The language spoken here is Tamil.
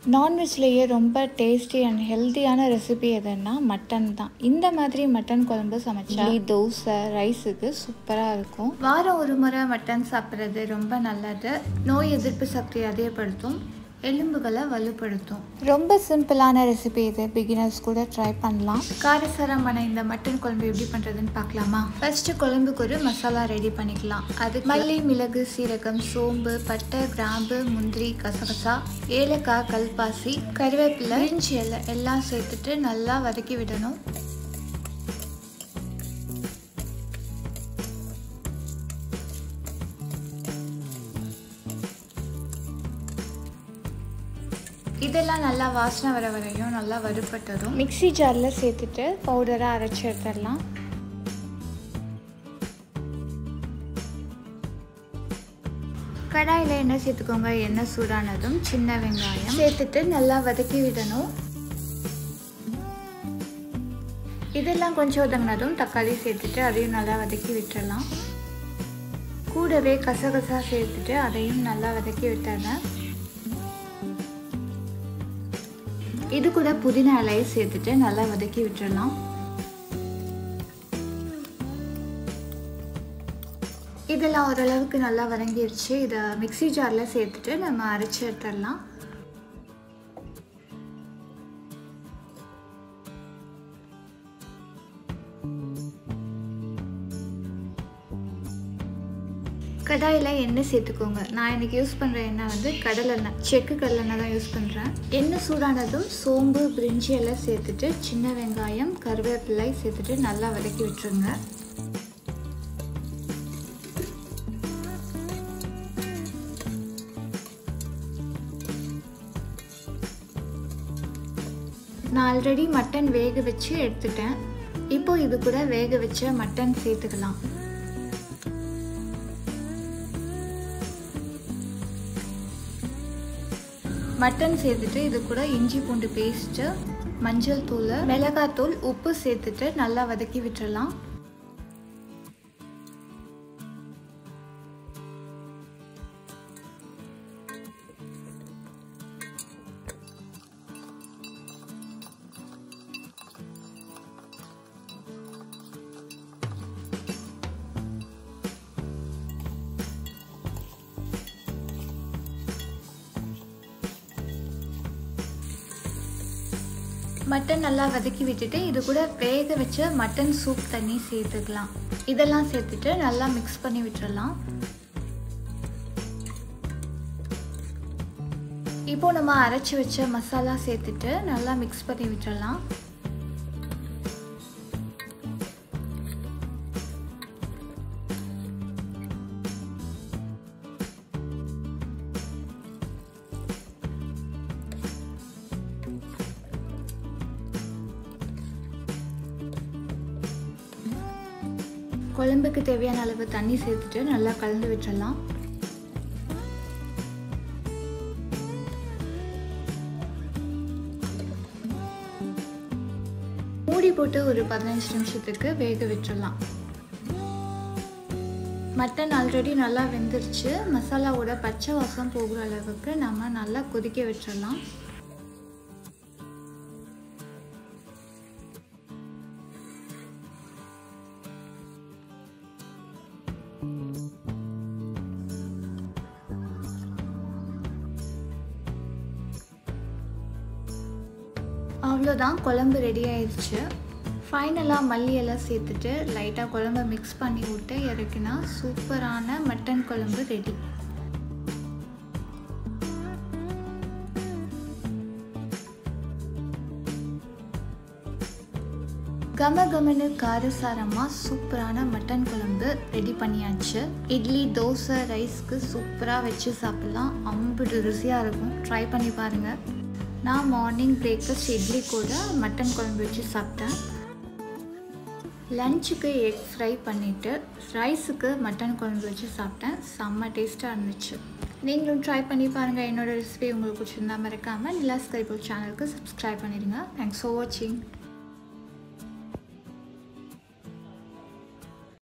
நான்வெஜ்லேயே ரொம்ப டேஸ்டி அண்ட் ஹெல்த்தியான ரெசிபி எதுன்னா மட்டன் தான் இந்த மாதிரி மட்டன் குழம்பு சமைச்சா இட்லி, தோசை ரைஸுக்கு சூப்பராக இருக்கும் வாரம் ஒரு முறை மட்டன் சாப்பிட்றது ரொம்ப நல்லது நோய் எதிர்ப்பு சக்தி அதிகப்படுத்தும் எலும்புகளை வலுப்படுத்தும் ரொம்ப சிம்பிளான ரெசிபி இது பிகினர்ஸ் கூட ட்ரை பண்ணலாம் காரசாரமான இந்த மட்டன் குழம்பு எப்படி பண்ணுறதுன்னு பார்க்கலாமா ஃபர்ஸ்ட் குழம்புக்கு ஒரு மசாலா ரெடி பண்ணிக்கலாம் அது மல்லி மிளகு சீரகம் சோம்பு பட்டை கிராம்பு முந்திரி கசகசா ஏலக்காய் கல்பாசி கருவேப்பிலை இஞ்சி இலை எல்லாம் சேர்த்துட்டு நல்லா வதக்கி விடணும் இதெல்லாம் நல்லா வாசனை வர வரையும் நல்லா வறுப்பட்டதும் மிக்ஸி ஜாரில் சேர்த்துட்டு பவுடராக அரைச்சி எடுத்துடலாம் கடாயில் எண்ணெய் சேர்த்துக்கோங்க எண்ணெய் சூடானதும் சின்ன வெங்காயம் சேர்த்துட்டு நல்லா வதக்கி விடணும் இதெல்லாம் கொஞ்சம் வதங்கினதும் தக்காளி சேர்த்துட்டு அதையும் நல்லா வதக்கி விட்டுடலாம் கூடவே கசகசா சேர்த்துட்டு அதையும் நல்லா வதக்கி விட்டுறேன் இது கூட புதினா இலையை சேர்த்துட்டு நல்லா வதக்கி விட்டுடலாம் இதெல்லாம் ஓரளவுக்கு நல்லா வதங்கிடுச்சு இதை மிக்ஸி ஜாரில் சேர்த்துட்டு நம்ம அரைச்சி எடுத்துடலாம் கடாயில் எண்ணெய் சேர்த்துக்கோங்க நான் எனக்கு யூஸ் பண்ணுற எண்ணெய் வந்து கடலெண்ணெய் செக்கு கடலெண்ணெய் தான் யூஸ் பண்ணுறேன் எண்ணெய் சூடானதும் சோம்பு பிரிஞ்சி எல்லாம் சேர்த்துட்டு சின்ன வெங்காயம் கருவேப்பிலை சேர்த்துட்டு நல்லா வதக்கி விட்டுருங்க நான் ஆல்ரெடி மட்டன் வேக வச்சு எடுத்துட்டேன் இப்போ இது கூட வேக வச்ச மட்டன் சேர்த்துக்கலாம் மட்டன் சேர்த்துட்டு இது கூட இஞ்சி பூண்டு பேஸ்ட்டு மஞ்சள் தூள் மிளகாத்தூள் உப்பு சேர்த்துட்டு நல்லா வதக்கி விட்டுறலாம் மட்டன் நல்லா வதக்கி விட்டுட்டு இது கூட வேக வச்ச மட்டன் சூப் தண்ணி சேர்த்துக்கலாம் இதெல்லாம் சேர்த்துட்டு நல்லா மிக்ஸ் பண்ணி விட்டுறலாம் இப்போ நம்ம அரைச்சி வச்ச மசாலா சேர்த்துட்டு நல்லா மிக்ஸ் பண்ணி விட்டுறலாம் குழம்புக்கு தேவையான அளவு தண்ணி சேர்த்துட்டு நல்லா கலந்து விட்டுறலாம் மூடி போட்டு ஒரு பதினஞ்சு நிமிஷத்துக்கு வேக விட்டுறலாம் மட்டன் ஆல்ரெடி நல்லா வெந்துருச்சு மசாலாவோட பச்சை வாசம் போகிற அளவுக்கு நம்ம நல்லா கொதிக்க விட்டுறலாம் அவ்வளோதான் குழம்பு ரெடி ஆயிடுச்சு ஃபைனலாக மல்லி எல்லாம் சேர்த்துட்டு லைட்டாக குழம்பு மிக்ஸ் பண்ணி விட்டு இறக்கினா சூப்பரான மட்டன் குழம்பு ரெடி கம கமனு காரசாரமாக சூப்பரான மட்டன் குழம்பு ரெடி பண்ணியாச்சு இட்லி தோசை ரைஸ்க்கு சூப்பராக வச்சு சாப்பிட்லாம் அம்புட்டு ருசியாக இருக்கும் ட்ரை பண்ணி பாருங்கள் நான் மார்னிங் பிரேக்ஃபாஸ்ட் இட்லி கூட மட்டன் குழம்பு வச்சு சாப்பிட்டேன் லஞ்சுக்கு எக் ஃப்ரை பண்ணிவிட்டு ரைஸுக்கு மட்டன் குழம்பு வச்சு சாப்பிட்டேன் செம்ம டேஸ்ட்டாக இருந்துச்சு நீங்களும் ட்ரை பண்ணி பாருங்கள் என்னோடய ரெசிபி உங்களுக்கு பிடிச்சிருந்தா மறக்காமல் நிலாஸ் கரிபூர் சேனலுக்கு சப்ஸ்கிரைப் பண்ணிடுங்க தேங்க்ஸ் ஃபார் வாட்சிங்